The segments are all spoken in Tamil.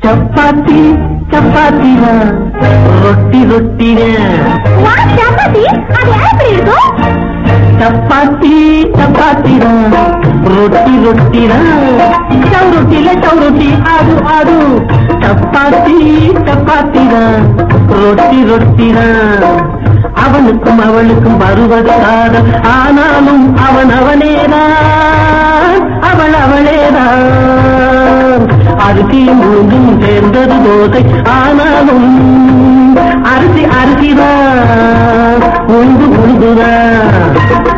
சப்பாத்தி சப்பாத்தினா ரொட்டி ரொட்டினா வாட் சப்பாத்தி அது எப்படி இருக்கும் சப்பாத்தி சப்பாத்தினா ரொட்டி ரொட்டினா சவுரொட்டில சவுரொட்டி ஆடு ஆடு சப்பாத்தி சப்பாத்தினா ரொட்டி ரொட்டினா அவனுக்கும் அவளுக்கும் வருவது காதல் ஆனாலும் அவன் அவனேதான் அவள் அவளேதான் அரிசியும் மூன்றும் சேர்ந்தது தோசை ஆனாலும் அரிசி அரிசிதான் உண்டு உண்டுதான்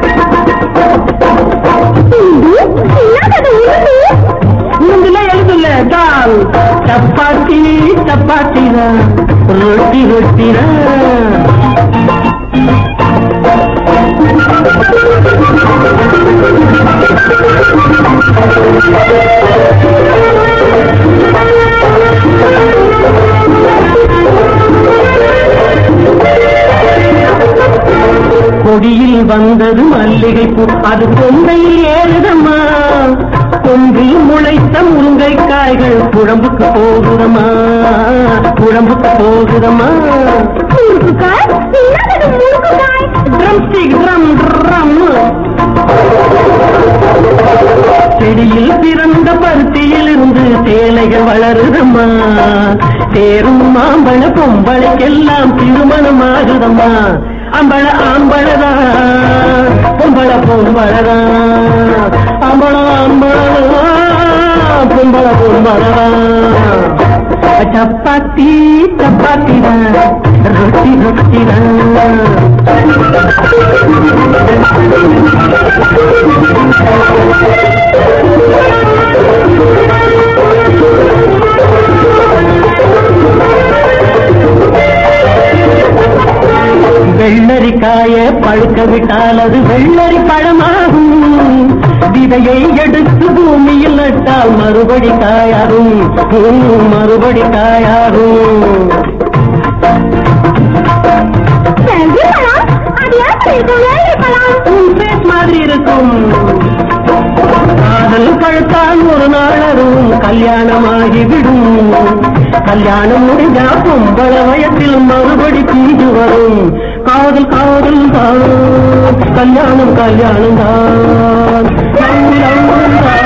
என்னது உருது உண்டுல எழுதுல தால் சப்பாத்தி சப்பாத்திதான் ரொட்டி ரொட்டிதான் கொடியில் வந்தது மல்லிகை பூ அது கொண்டையில் ஏறுதம்மா கொம்பில் முளைத்த முருங்கை காய்கள் குழம்புக்கு போகுதம்மா குழம்புக்கு போகுதம்மா முறுக்குக்காய் என்னது முறுக்குக்காய் ட்ரம் ஸ்டிக் ட்ரம் ட்ரம் செடியில் பிறந்த பருத்தியில் இருந்து சேலைகள் வளருதம்மா தேரும் மாம்பழ பொம்பளைக்கெல்லாம் திருமணம் ஆகுதம்மா அம்பள ஆம்பளதா பொம்பள பொம்பளதா அம்பள ஆம்பளதா பொம்பள பொம்பளதா சப்பாத்தி சப்பாத்தி ரொட்டி ரொட்டி வெள்ளரிக்காய பழுக்க விட்டால் அது வெள்ளரி பழமாகும் விதையை எடுத்து பூமியில் நட்டால் மறுபடி காயாகும் ஹம், மறுபடி காயாகும் செல்விப்பழம் அது எப்படி இருக்கும் வேலைப்பழம் உன் face மாதிரி இருக்கும் காதல் பழுத்தால் ஒரு நாள் அதுவும் கல்யாணமாகிவிடும் கல்யாணம் முடிஞ்சா பொம்பள வயத்தில் மறுபடி தீண்டு வரும் காதல் காதல் தான் கல்யாணம் கல்யாணம் தான்